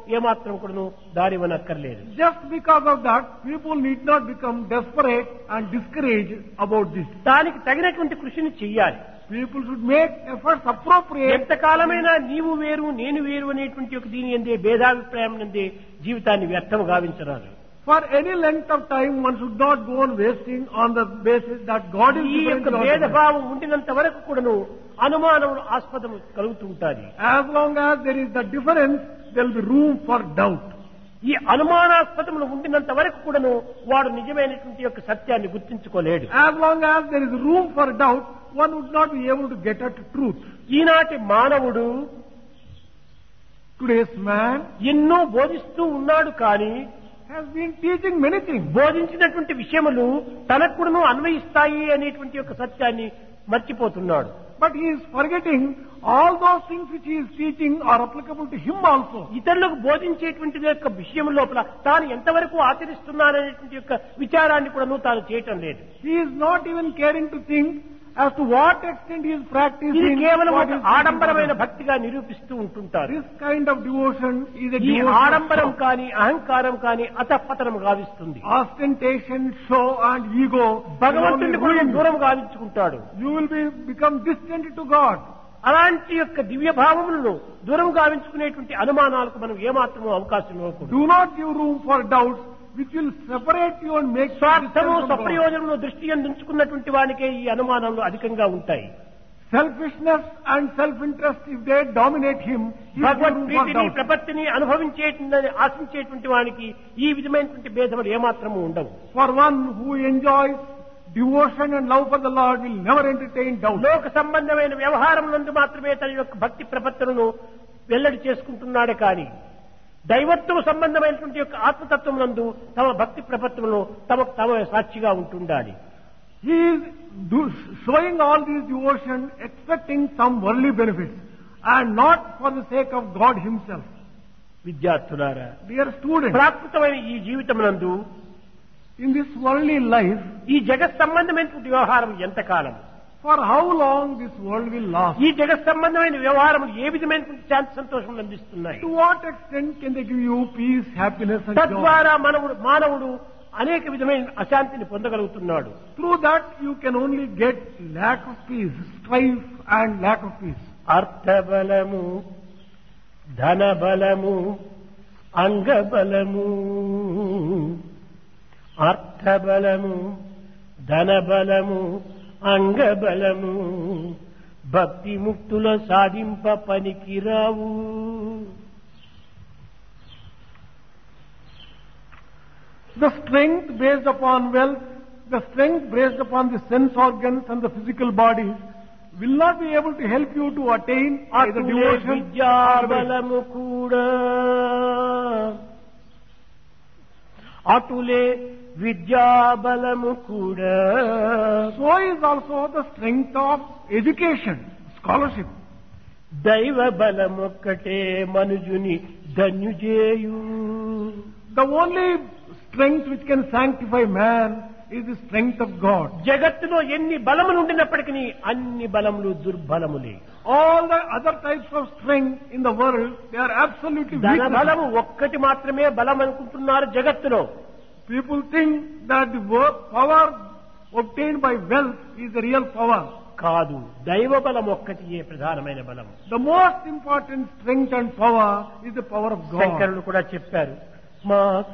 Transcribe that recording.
ఏమాత్రం కూడాను దారివనక్కర్లేదు Just because of that, people need not become desperate and discouraged about this. దానికి తగినటువంటి కృషిని చెయ్యాలి People should make efforts appropriate. ఎంతకాలమైనా నీవు వేరు నేను వేరు అనేటువంటి ఒక దీని ఎందే భేదాభిప్రాయం నందే జీవితాన్ని వ్యర్థం గావించరాదు For any length of time, one should not go on wasting on the basis that God is ఈ different. యొక్క to others. భేదభావం ఉండినంత వరకు కూడాను అనుమానములు ఆస్పదము కలుగుతుంటాది As long as there is the difference, there will be room for doubt. ఈ అనుమానాస్పదములు ఉండినంత వరకు కూడాను వాడు నిజమైనటువంటి యొక్క సత్యాన్ని గుర్తించుకోలేడు As long as there is room for doubt, one would not be able to get at truth. ఈనాటి మానవుడు Today's man ఎన్నో బోధిస్తూ ఉన్నాడు కానీ has been teaching many things. బోధించినటువంటి విషయములు తనకు కూడాను అన్వయిస్తాయి అనేటువంటి యొక్క సత్యాన్ని మర్చిపోతున్నాడు But he is forgetting all those things which he is teaching are applicable to him also. ఇతరులకు బోధించేటువంటి యొక్క విషయం లోపల తాను ఎంతవరకు ఆచరిస్తున్నాననేటువంటి యొక్క విచారాన్ని కూడాను తాను చేయటం లేదు He is not even caring to think as to what extent he is ఇది practicing. కేవలం what ఒక is teaching ఆడంబరమైన others. భక్తిగా నిరూపిస్తూ ఉంటుంటారు This kind of devotion is a ఈ devotion of ఆడంబరం show. కాని అహంకారం కాని అతపతనం గావిస్తుంది ostentation, show and ego. will భగవంతుడిని only కూడా ruin you. దూరం గావించుకుంటాడు You will be become distant to God. అలాంటి యొక్క దివ్య భావములను దూరం గావించుకునేటువంటి అనుమానాలకు మనం ఏమాత్రమూ అవకాశం ఇవ్వకూడదు Do not give room for doubts which will separate you and make you స్వార్థము distant from God. సప్రయోజనము దృష్టి ఉంచుకున్నటువంటి వానికే ఈ అనుమానాలు అధికంగా ఉంటాయి Selfishness and self-interest, if they dominate him, he will give Bhagwat room for ప్రీతిని doubt. ప్రపత్తిని అనుభవించేటువంటి ఆశించేటువంటి వానికి ఈ విధమైనటువంటి భేదములు ఏమాత్రము ఉండవు For one who enjoys devotion and love for the Lord will never entertain doubt. లోక సంబంధమైన వ్యవహారం నందు మాత్రమే తన యొక్క భక్తి ప్రపత్తులను వెల్లడి చేసుకుంటున్నాడే కానీ దైవత్వం సంబంధమైనటువంటి యొక్క ఆత్మతత్వం నందు తమ భక్తి ప్రపత్తులను తమకు తమ సాక్షిగా ఉంటుండాలి He is do, showing all this devotion expecting some worldly benefits and not for the sake of God himself. విద్యార్థులారా Dear students, ప్రాకృతమైన ఈ జీవితం నందు in this worldly life, ఈ జగత్ సంబంధమైనటువంటి వ్యవహారం ఎంతకాలం for how long this world will last? ఈ జగత్ సంబంధమైన వ్యవహారం ఏ విధమైనటువంటి శాంతి సంతోషం అందిస్తున్నాయి To what extent can they give you peace, happiness and joy? తద్వారా మనవుడు మానవుడు అనేక విధమైన అశాంతిని పొందగలుగుతున్నాడు Through that you can only get lack of peace, strife and lack of peace. అర్థబలము ధనబలము అంగబలము అర్థబలము ధనబలము అంగబలము భక్తి ముక్తుల సాధింప పనికిరావు The strength based upon wealth, the strength based upon the sense organs and the physical bodies will not be able to help you to attain either అటులే devotion or విద్యాబలము కూడా అటులే విద్యాబలము కూడా So is also the strength of education, scholarship. దైవ బలమొక్కటే మనుజుని ధన్యుజేయు The only strength which can sanctify man is the strength of God. జగత్తులో ఎన్ని బలములు ఉండినప్పటికీ అన్ని బలములు దుర్బలములే All the other types of strength in the world, they are absolutely ధన weaknesses. బలము ఒక్కటి మాత్రమే బలం అనుకుంటున్నారు జగత్తులో People think that the wo- power obtained by wealth is the real power. కాదు దైవ బలం ఒక్కటియే ప్రధానమైన బలం The most important strength and power is the power of God. శంకరులు కూడా చెప్పారు మా